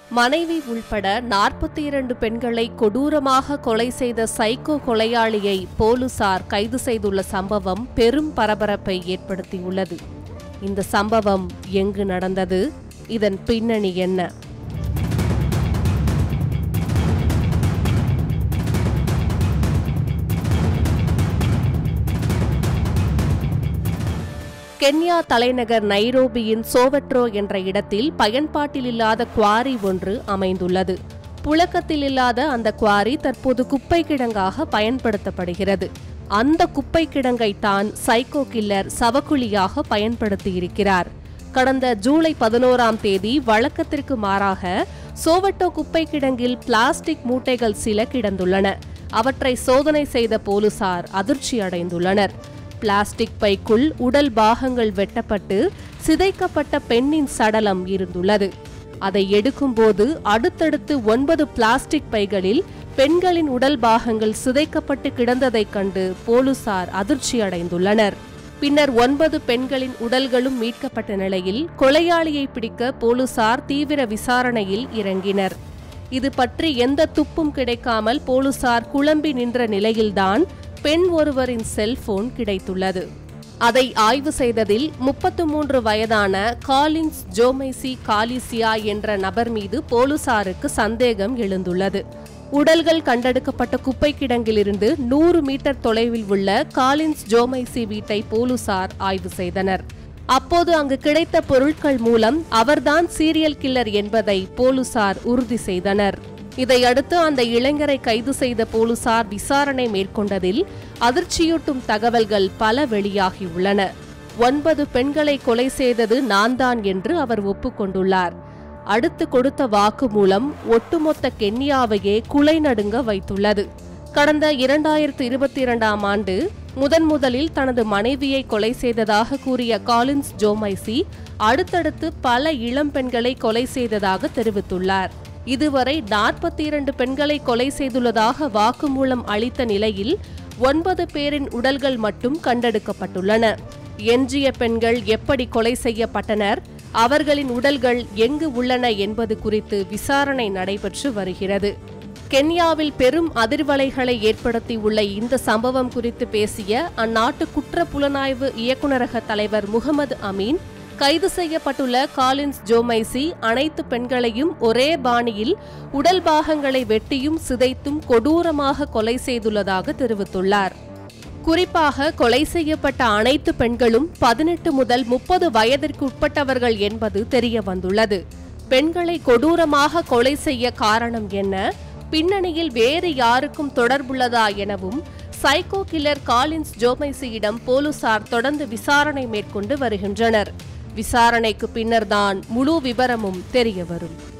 மனைவி உள்பட நாற்பத்தி இரண்டு பெண்களை கொடூரமாக கொலை செய்த சைக்கோ கொலையாளியை போலீசார் கைது செய்துள்ள சம்பவம் பெரும் பரபரப்பை ஏற்படுத்தியுள்ளது இந்த சம்பவம் எங்கு நடந்தது இதன் பின்னணி என்ன கென்யா தலைநகர் நைரோபியின் சோவட்ரோ என்ற இடத்தில் பயன்பாட்டில் இல்லாத குவாரி ஒன்று அமைந்துள்ளது புழக்கத்தில் இல்லாத அந்த குவாரி தற்போது குப்பை கிடங்காக பயன்படுத்தப்படுகிறது அந்த குப்பை கிடங்கை தான் சைக்கோ கில்லர் சவக்குழியாக பயன்படுத்தியிருக்கிறார் கடந்த ஜூலை பதினோராம் தேதி வழக்கத்திற்கு மாறாக சோவட்டோ குப்பை கிடங்கில் பிளாஸ்டிக் மூட்டைகள் சில கிடந்துள்ளன அவற்றை சோதனை செய்த போலீசார் அதிர்ச்சி அடைந்துள்ளனர் பிளாஸ்டிக் பைக்குள் உடல் பாகங்கள் வெட்டப்பட்டு சிதைக்கப்பட்ட பெண்ணின் சடலம் இருந்துள்ளது அதை எடுக்கும்போது அடுத்தடுத்து ஒன்பது பிளாஸ்டிக் பைகளில் பெண்களின் உடல் பாகங்கள் சிதைக்கப்பட்டு கிடந்ததைக் கண்டு போலீசார் அதிர்ச்சி அடைந்துள்ளனர் பின்னர் ஒன்பது பெண்களின் உடல்களும் மீட்கப்பட்ட நிலையில் கொலையாளியை பிடிக்க போலீசார் தீவிர விசாரணையில் இறங்கினர் இது பற்றி எந்த துப்பும் கிடைக்காமல் போலீசார் குழம்பி நின்ற நிலையில்தான் பெண் ஒருவரின் செல்போன் கிடைத்துள்ளது அதை ஆய்வு செய்ததில் முப்பத்து மூன்று வயதான காலின்ஸ் ஜோமைசி காலிசியா என்ற நபர் மீது போலீசாருக்கு சந்தேகம் எழுந்துள்ளது உடல்கள் கண்டெடுக்கப்பட்ட குப்பை கிடங்கிலிருந்து நூறு மீட்டர் தொலைவில் உள்ள காலின்ஸ் ஜோமைசி வீட்டை போலீசார் ஆய்வு செய்தனர் அப்போது அங்கு கிடைத்த பொருட்கள் மூலம் அவர்தான் சீரியல் கில்லர் என்பதை போலீசார் உறுதி செய்தனர் இதையடுத்து அந்த இளைஞரை கைது செய்த போலீசார் விசாரணை மேற்கொண்டதில் அதிர்ச்சியூட்டும் தகவல்கள் பல வெளியாகியுள்ளன ஒன்பது பெண்களை கொலை செய்தது நான்தான் என்று அவர் ஒப்புக்கொண்டுள்ளார் அடுத்து கொடுத்த வாக்கு மூலம் ஒட்டுமொத்த கென்யாவையே குலை நடுங்க வைத்துள்ளது கடந்த இரண்டாயிரத்து இருபத்தி இரண்டாம் ஆண்டு முதன் முதலில் தனது மனைவியை கொலை செய்ததாக கூறிய காலின்ஸ் ஜோமைசி அடுத்தடுத்து பல இளம் பெண்களை கொலை செய்ததாக தெரிவித்துள்ளார் இதுவரை நாற்பத்தி இரண்டு பெண்களை கொலை செய்துள்ளதாக வாக்குமூலம் அளித்த நிலையில் ஒன்பது பேரின் உடல்கள் மட்டும் கண்டெடுக்கப்பட்டுள்ளன எஞ்சிய பெண்கள் எப்படி கொலை செய்யப்பட்டனர் அவர்களின் உடல்கள் எங்கு உள்ளன என்பது குறித்து விசாரணை நடைபெற்று வருகிறது கென்யாவில் பெரும் அதிர்வலைகளை ஏற்படுத்தியுள்ள இந்த சம்பவம் குறித்து பேசிய அந்நாட்டு குற்ற புலனாய்வு இயக்குநரக தலைவர் முகமது அமீன் கைது செய்யப்பட்டுள்ள காலின்ஸ் ஜோமைசி அனைத்து பெண்களையும் ஒரே பாணியில் உடல் பாகங்களை வெட்டியும் சிதைத்தும் கொடூரமாக கொலை செய்துள்ளதாக தெரிவித்துள்ளார் குறிப்பாக கொலை செய்யப்பட்ட அனைத்து பெண்களும் பதினெட்டு முதல் முப்பது வயதிற்கு உட்பட்டவர்கள் என்பது தெரிய வந்துள்ளது பெண்களை கொடூரமாக கொலை செய்ய காரணம் என்ன பின்னணியில் வேறு யாருக்கும் தொடர்புள்ளதா எனவும் சைக்கோ கில்லர் காலின்ஸ் ஜோமைசியிடம் போலீசார் தொடர்ந்து விசாரணை மேற்கொண்டு வருகின்றனர் விசாரணைக்கு பின்னர்தான் முழு விவரமும் தெரிய வரும்